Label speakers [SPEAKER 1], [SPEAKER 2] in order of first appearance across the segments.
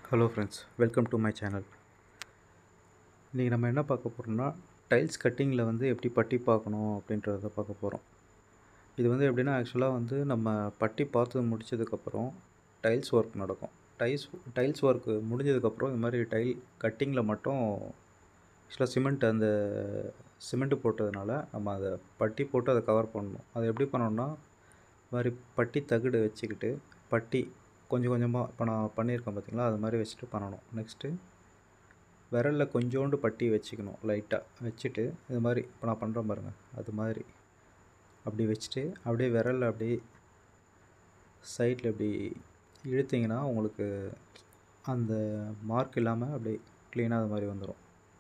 [SPEAKER 1] hello friends welcome to my channel இன்றைக்கி நம்ம என்ன பார்க்க போகிறோம்னா டைல்ஸ் கட்டிங்கில் வந்து எப்படி பட்டி பார்க்கணும் அப்படின்றத பார்க்க போகிறோம் இது வந்து எப்படின்னா ஆக்சுவலாக வந்து நம்ம பட்டி பார்த்து முடிச்சதுக்கப்புறம் டைல்ஸ் ஒர்க் நடக்கும் டைல்ஸ் டைல்ஸ் ஒர்க் முடிஞ்சதுக்கப்புறம் இது மாதிரி டைல் கட்டிங்கில் மட்டும் ஆக்சுவலாக சிமெண்ட் அந்த சிமெண்ட்டு போட்டதுனால நம்ம அதை பட்டி போட்டு அதை கவர் பண்ணணும் அதை எப்படி பண்ணணும்னா இது மாதிரி பட்டி தகடு வச்சுக்கிட்டு பட்டி கொஞ்சம் கொஞ்சமாக இப்போ நான் பண்ணியிருக்கேன் பார்த்தீங்களா அது மாதிரி வச்சுட்டு பண்ணணும் நெக்ஸ்ட்டு விரலில் கொஞ்சோண்டு பட்டி வச்சுக்கணும் லைட்டாக வச்சுட்டு இது மாதிரி இப்போ நான் பண்ணுறேன் பாருங்கள் அது மாதிரி அப்படி வச்சுட்டு அப்படியே விரலில் அப்படியே சைடில் இப்படி இழுத்தீங்கன்னா உங்களுக்கு அந்த மார்க் இல்லாமல் அப்படியே க்ளீனாக அது மாதிரி வந்துடும்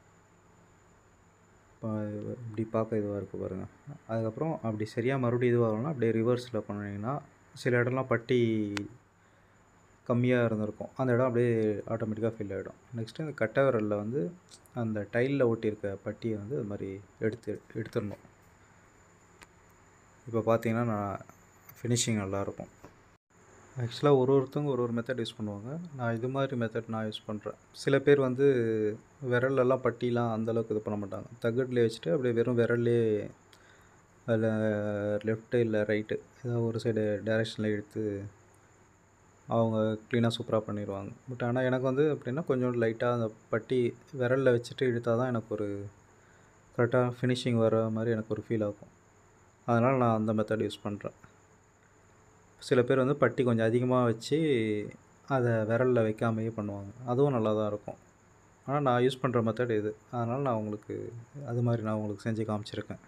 [SPEAKER 1] இப்போ இப்படி பார்க்க இதுவாக இருக்குது பாருங்கள் அதுக்கப்புறம் அப்படி சரியாக மறுபடியும் இதுவாகணும்னா அப்படியே ரிவர்ஸில் பண்ணிங்கன்னா சில இடம்லாம் பட்டி கம்மியாக இருந்திருக்கும் அந்த இடம் அப்படியே ஆட்டோமேட்டிக்காக ஃபில் ஆகிடும் நெக்ஸ்ட்டு அந்த கட்டை விரலில் வந்து அந்த டைலில் ஒட்டியிருக்க பட்டியை வந்து அது மாதிரி எடுத்து எடுத்துடணும் இப்போ பார்த்தீங்கன்னா நான் ஃபினிஷிங் நல்லாயிருக்கும் ஆக்சுவலாக ஒரு ஒருத்தவங்க ஒரு ஒரு மெத்தட் யூஸ் பண்ணுவாங்க நான் இது மாதிரி மெத்தட் நான் யூஸ் பண்ணுறேன் சில பேர் வந்து விரல்லலாம் பட்டிலாம் அந்தளவுக்கு இது பண்ண மாட்டாங்க தகட்லேயே வச்சுட்டு அப்படியே வெறும் விரல்லே அதில் லெஃப்ட்டு இல்லை ரைட்டு ஏதாவது ஒரு சைடு டைரெக்ஷனில் எடுத்து அவங்க க்ளீனாக சூப்பராக பண்ணிடுவாங்க பட் ஆனால் எனக்கு வந்து எப்படின்னா கொஞ்சம் லைட்டாக அந்த பட்டி விரலில் வச்சுட்டு இழுத்தால் தான் எனக்கு ஒரு கரெக்டாக ஃபினிஷிங் வர மாதிரி எனக்கு ஒரு ஃபீல் ஆகும் அதனால் நான் அந்த மெத்தட் யூஸ் பண்ணுறேன் சில பேர் வந்து பட்டி கொஞ்சம் அதிகமாக வச்சு அதை விரலில் வைக்காமையே பண்ணுவாங்க அதுவும் நல்லா தான் இருக்கும் ஆனால் நான் யூஸ் பண்ணுற மெத்தட் இது அதனால் நான் உங்களுக்கு அது மாதிரி நான் உங்களுக்கு செஞ்சு காமிச்சிருக்கேன்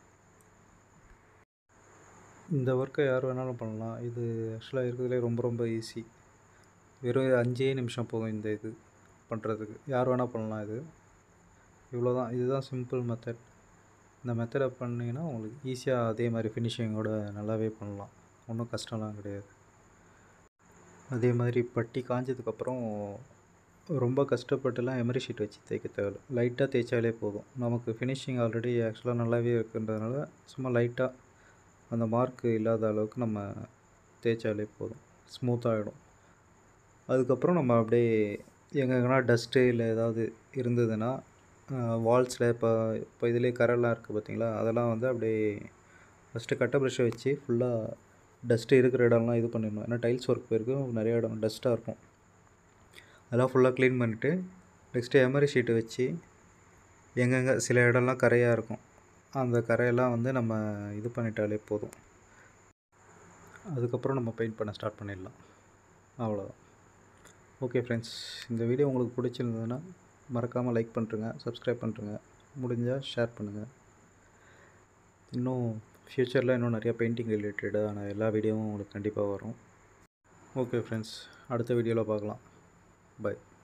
[SPEAKER 1] இந்த ஒர்க்கை யார் வேணாலும் பண்ணலாம் இது ஆக்சுவலாக இருக்கிறதுலே ரொம்ப ரொம்ப ஈஸி வெறும் அஞ்சே நிமிஷம் போகும் இந்த இது பண்ணுறதுக்கு யார் வேணால் பண்ணலாம் இது இவ்வளோ தான் இதுதான் சிம்பிள் மெத்தட் இந்த மெத்தடை பண்ணிங்கன்னா உங்களுக்கு ஈஸியாக அதே மாதிரி ஃபினிஷிங்கோட நல்லாவே பண்ணலாம் ஒன்றும் கஷ்டம்லாம் கிடையாது அதே மாதிரி பட்டி காஞ்சதுக்கப்புறம் ரொம்ப கஷ்டப்பட்டுலாம் எமரி ஷீட் வச்சு தேய்க்க தேவையில்ல லைட்டாக தேய்ச்சாலே போதும் நமக்கு ஃபினிஷிங் ஆல்ரெடி ஆக்சுவலாக நல்லாவே இருக்குன்றதுனால சும்மா லைட்டாக அந்த மார்க்கு இல்லாத அளவுக்கு நம்ம தேய்ச்சாலே போதும் ஸ்மூத்தாகிடும் அதுக்கப்புறம் நம்ம அப்படியே எங்கெங்கன்னா டஸ்ட்டு இல்லை ஏதாவது இருந்ததுன்னா வால்ஸில் இப்போ இப்போ இதிலே கரெல்லாம் இருக்குது பார்த்தீங்களா அதெல்லாம் வந்து அப்படியே ஃபஸ்ட்டு கட்டை ப்ரெஷ்ஷை வச்சு ஃபுல்லாக டஸ்ட்டு இருக்கிற இடம்லாம் இது பண்ணிடணும் ஏன்னா டைல்ஸ் ஒர்க் போயிருக்கு நிறைய இடம் டஸ்ட்டாக இருக்கும் அதெல்லாம் ஃபுல்லாக க்ளீன் பண்ணிவிட்டு நெக்ஸ்ட்டு எமரி ஷீட்டு வச்சு எங்கெங்கே சில இடம்லாம் கரையாக இருக்கும் அந்த கரையெல்லாம் வந்து நம்ம இது பண்ணிட்டாலே போதும் அதுக்கப்புறம் நம்ம பெயிண்ட் பண்ண ஸ்டார்ட் பண்ணிடலாம் அவ்வளோதான் ஓகே ஃப்ரெண்ட்ஸ் இந்த வீடியோ உங்களுக்கு பிடிச்சிருந்ததுன்னா மறக்காமல் லைக் பண்ணுறங்க சப்ஸ்கிரைப் பண்ணுறங்க முடிஞ்சால் ஷேர் பண்ணுங்கள் இன்னும் ஃப்யூச்சரில் இன்னும் நிறையா பெயிண்டிங் ரிலேட்டடான எல்லா வீடியோவும் உங்களுக்கு கண்டிப்பாக வரும் ஓகே ஃப்ரெண்ட்ஸ் அடுத்த வீடியோவில் பார்க்கலாம் பாய்